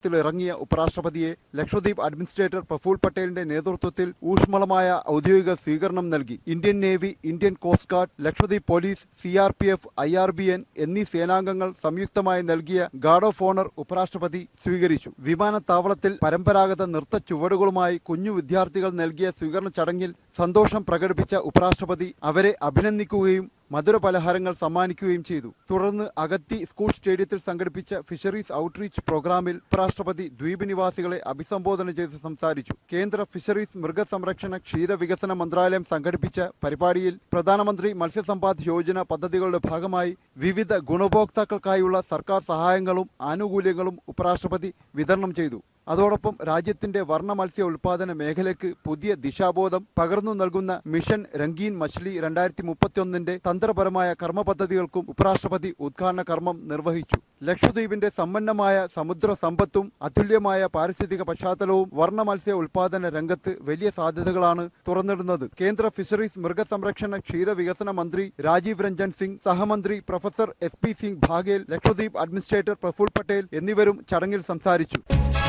ത്തിലിറങ്ങിയ ഉപരാഷ്ട്രപതിയെ ലക്ഷദ്വീപ് അഡ്മിനിസ്ട്രേറ്റർ പ്രഫുൽ പട്ടേലിന്റെ നേതൃത്വത്തിൽ ഊഷ്മളമായ ഔദ്യോഗിക സ്വീകരണം നൽകി Indian navy Indian coast guard Lakshadweep police C R P F I R B N എന്നീ സേനാംഗങ്ങൾ സംയുക്തമായി നൽകിയ ഗാർഡ് ഓഫ് ഓണർ ഉപരാഷ്ട്രപതി സ്വീകരിച്ചു വിമാനത്താവളത്തിൽ പരമ്പരാഗത നൃത്ത ചുവടുകളുമായി കുഞ്ഞു വിദ്യാർത്ഥികൾ നൽകിയ സ്വീകരണ ചടങ്ങിൽ സന്തോഷം പ്രകടിപ്പിച്ച ഉപരാഷ്ട്രപതി അവരെ അഭിനന്ദിക്കുകയും മധുര പലഹാരങ്ങൾ സമ്മാനിക്കുകയും ചെയ്തു തുടർന്ന് അഗത്തി സ്കൂൾ സ്റ്റേഡിയത്തിൽ സംഘടിപ്പിച്ച ഫിഷറീസ് ഔട്ട്റീച്ച് പ്രോഗ്രാമിൽ ഉപരാഷ്ട്രപതി ദ്വീപ് നിവാസികളെ അഭിസംബോധന ചെയ്ത് സംസാരിച്ചു കേന്ദ്ര ഫിഷറീസ് മൃഗസംരക്ഷണ ക്ഷീരവികസന മന്ത്രാലയം സംഘടിപ്പിച്ച പരിപാടിയിൽ പ്രധാനമന്ത്രി മത്സ്യസമ്പാദ് യോജന പദ്ധതികളുടെ ഭാഗമായി വിവിധ ഗുണഭോക്താക്കൾക്കായുള്ള സർക്കാർ സഹായങ്ങളും ആനുകൂല്യങ്ങളും ഉപരാഷ്ട്രപതി വിതരണം ചെയ്തു അതോടൊപ്പം രാജ്യത്തിന്റെ വർണ്ണ മത്സ്യ ഉൽപാദന മേഖലയ്ക്ക് പുതിയ ദിശാബോധം പകർന്നു നൽകുന്ന മിഷൻ രംഗീൻ മച്ച്ലി രണ്ടായിരത്തി മുപ്പത്തിയൊന്നിന്റെ തന്ത്രപരമായ കർമ്മ പദ്ധതികൾക്കും ഉപരാഷ്ട്രപതി ഉദ്ഘാടന കർമ്മം നിർവഹിച്ചു ലക്ഷദ്വീപിന്റെ സമ്പന്നമായ സമുദ്ര സമ്പത്തും അതുല്യമായ പാരിസ്ഥിതിക പശ്ചാത്തലവും വർണ്ണ മത്സ്യ ഉൽപാദന രംഗത്ത് വലിയ സാധ്യതകളാണ് തുറന്നിടുന്നത് കേന്ദ്ര ഫിഷറീസ് മൃഗസംരക്ഷണ ക്ഷീരവികസന മന്ത്രി രാജീവ് രഞ്ജൻ സിംഗ് സഹമന്ത്രി professor S P Singh Baghel Lakshadweep administrator Praful Patel എന്നിവരും ചടങ്ങിൽ സംസാരിച്ചു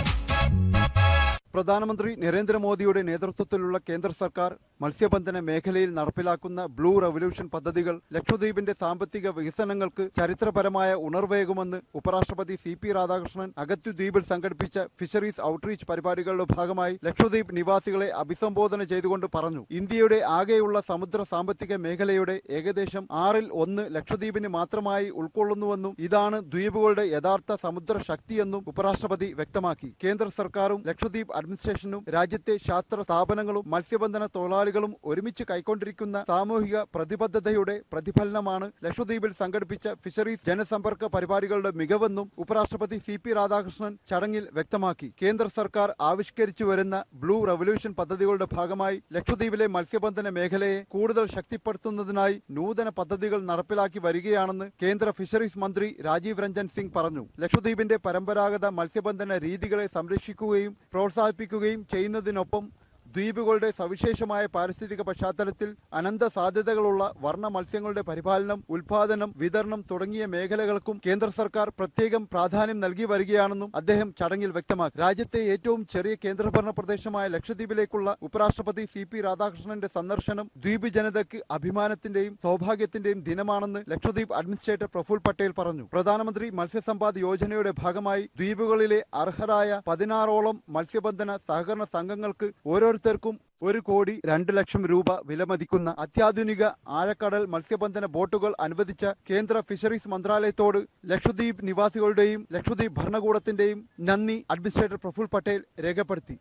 പ്രധാനമന്ത്രി നരേന്ദ്രമോദിയുടെ നേതൃത്വത്തിലുള്ള കേന്ദ്ര സർക്കാർ മത്സ്യബന്ധന മേഖലയിൽ നടപ്പിലാക്കുന്ന ബ്ലൂ റവല്യൂഷൻ പദ്ധതികൾ ലക്ഷദ്വീപിന്റെ സാമ്പത്തിക വികസനങ്ങൾക്ക് ചരിത്രപരമായ ഉണർവേകുമെന്ന് ഉപരാഷ്ട്രപതി സി പി രാധാകൃഷ്ണൻ അഗത്തു ദ്വീപിൽ സംഘടിപ്പിച്ച ഫിഷറീസ് ഔട്ട്റീച്ച് പരിപാടികളുടെ ഭാഗമായി ലക്ഷദ്വീപ് നിവാസികളെ അഭിസംബോധന ചെയ്തുകൊണ്ട് പറഞ്ഞു ഇന്ത്യയുടെ ആകെയുള്ള സമുദ്ര സാമ്പത്തിക മേഖലയുടെ ഏകദേശം ആറിൽ ഒന്ന് ലക്ഷദ്വീപിന് മാത്രമായി ഉൾക്കൊള്ളുന്നുവെന്നും ഇതാണ് ദ്വീപുകളുടെ യഥാർത്ഥ സമുദ്ര ശക്തിയെന്നും ഉപരാഷ്ട്രപതി വ്യക്തമാക്കി കേന്ദ്ര സർക്കാരും ലക്ഷദ്വീപ് അഡ്മിനിസ്ട്രേഷനും രാജ്യത്തെ ശാസ്ത്ര സ്ഥാപനങ്ങളും മത്സ്യബന്ധന തൊഴിലാളികളും ഒരുമിച്ച് കൈക്കൊണ്ടിരിക്കുന്ന സാമൂഹിക പ്രതിബദ്ധതയുടെ പ്രതിഫലനമാണ് ലക്ഷദ്വീപിൽ സംഘടിപ്പിച്ച ഫിഷറീസ് ജനസമ്പർക്ക പരിപാടികളുടെ മികവെന്നും ഉപരാഷ്ട്രപതി സി പി രാധാകൃഷ്ണൻ ചടങ്ങിൽ വ്യക്തമാക്കി കേന്ദ്ര സർക്കാർ ആവിഷ്കരിച്ചു വരുന്ന ബ്ലൂ റവല്യൂഷൻ പദ്ധതികളുടെ ഭാഗമായി ലക്ഷദ്വീപിലെ മത്സ്യബന്ധന മേഖലയെ കൂടുതൽ ശക്തിപ്പെടുത്തുന്നതിനായി നൂതന പദ്ധതികൾ നടപ്പിലാക്കി വരികയാണെന്ന് കേന്ദ്ര ഫിഷറീസ് മന്ത്രി രാജീവ് രഞ്ജൻ സിംഗ് പറഞ്ഞു ലക്ഷദ്വീപിന്റെ പരമ്പരാഗത മത്സ്യബന്ധന രീതികളെ സംരക്ഷിക്കുകയും പ്രോത്സാഹിപ്പിക്കുകയും ചെയ്യുന്നതിനൊപ്പം ദ്വീപുകളുടെ സവിശേഷമായ പാരിസ്ഥിതിക പശ്ചാത്തലത്തിൽ അനന്ത സാധ്യതകളുള്ള വർണ്ണ മത്സ്യങ്ങളുടെ പരിപാലനം ഉൽപാദനം വിതരണം തുടങ്ങിയ മേഖലകൾക്കും കേന്ദ്ര സർക്കാർ പ്രത്യേകം പ്രാധാന്യം നൽകി വരികയാണെന്നും അദ്ദേഹം ചടങ്ങിൽ വ്യക്തമാക്കി രാജ്യത്തെ ഏറ്റവും ചെറിയ കേന്ദ്രഭരണ പ്രദേശമായ ലക്ഷദ്വീപിലേക്കുള്ള ഉപരാഷ്ട്രപതി സി പി രാധാകൃഷ്ണന്റെ സന്ദർശനം ദ്വീപ് ജനതയ്ക്ക് അഭിമാനത്തിന്റെയും സൗഭാഗ്യത്തിന്റെയും ദിനമാണെന്ന് ലക്ഷദ്വീപ് അഡ്മിനിസ്ട്രേറ്റർ പ്രഫുൽ പട്ടേൽ പറഞ്ഞു പ്രധാനമന്ത്രി മത്സ്യസമ്പാദ് യോജനയുടെ ഭാഗമായി ദ്വീപുകളിലെ അർഹരായ പതിനാറോളം മത്സ്യബന്ധന സഹകരണ സംഘങ്ങൾക്ക് ഓരോരുത്തർക്കും ഒരു കോടി രണ്ട് ലക്ഷം രൂപ വിലമതിക്കുന്ന അത്യാധുനിക ആഴക്കടൽ മത്സ്യബന്ധന ബോട്ടുകൾ അനുവദിച്ച കേന്ദ്ര ഫിഷറീസ് മന്ത്രാലയത്തോട് ലക്ഷദ്വീപ് നിവാസികളുടെയും ലക്ഷദ്വീപ് ഭരണകൂടത്തിന്റെയും നന്ദി അഡ്മിനിസ്ട്രേറ്റർ പ്രഫുൽ പട്ടേൽ രേഖപ്പെടുത്തി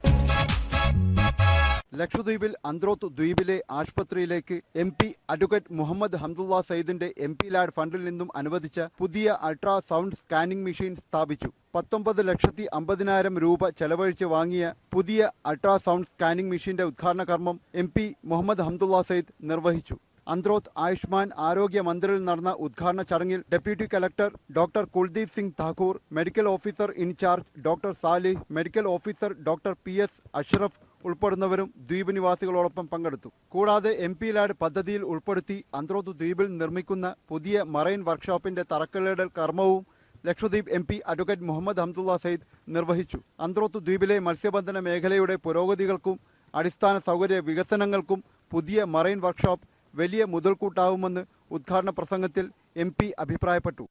ലക്ഷദ്വീപിൽ അന്ത്രോത്ത് ദ്വീപിലെ ആശുപത്രിയിലേക്ക് M P advocate Muhammad Hamdullah സയ്യിദിന്റെ എം പി ലാഡ് ഫണ്ടിൽ നിന്നും അനുവദിച്ച പുതിയ അൾട്രാ സൗണ്ട് സ്കാനിംഗ് മെഷീൻ സ്ഥാപിച്ചു പത്തൊമ്പത് ലക്ഷത്തി അമ്പതിനായിരം രൂപ ചെലവഴിച്ച് വാങ്ങിയ പുതിയ അൾട്രാ സൗണ്ട് സ്കാനിംഗ് മെഷീന്റെ ഉദ്ഘാടന കർമ്മം എം പി മുഹമ്മദ് ഹംദുള്ള സയ്യിദ് നിർവഹിച്ചു അന്ത്രോത്ത് ആയുഷ്മാൻ ആരോഗ്യ മന്ദിറിൽ നടന്ന ഉദ്ഘാടന ചടങ്ങിൽ deputy collector doctor Kuldeep Singh Thakur medical officer in charge doctor Salih medical officer doctor P S Ashraf ഉൾപ്പെടുന്നവരും ദ്വീപ് നിവാസികളോടൊപ്പം പങ്കെടുത്തു കൂടാതെ എം പി ലാഡ് പദ്ധതിയിൽ ഉൾപ്പെടുത്തി അന്ത്രോത്ത് ദ്വീപിൽ നിർമ്മിക്കുന്ന പുതിയ മറൈൻ വർക്ക്ഷോപ്പിന്റെ തറക്കല്ലിടൽ കർമ്മവും Lakshadweep M P advocate Muhammad Hamdullah Sayeed നിർവഹിച്ചു അന്ത്രോത്ത് ദ്വീപിലെ മത്സ്യബന്ധന മേഖലയുടെ പുരോഗതികൾക്കും അടിസ്ഥാന സൗകര്യ വികസനങ്ങൾക്കും പുതിയ മറൈൻ വർക്ക്ഷോപ്പ് വലിയ മുതൽക്കൂട്ടാവുമെന്ന് ഉദ്ഘാടന പ്രസംഗത്തിൽ എം പി അഭിപ്രായപ്പെട്ടു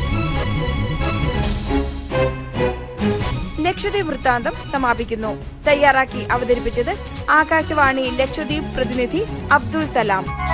ലക്ഷദ്വീപ് വൃത്താന്തം സമാപിക്കുന്നു തയ്യാറാക്കി അവതരിപ്പിച്ചത് ആകാശവാണി ലക്ഷദ്വീപ് പ്രതിനിധി അബ്ദുൾ സലാം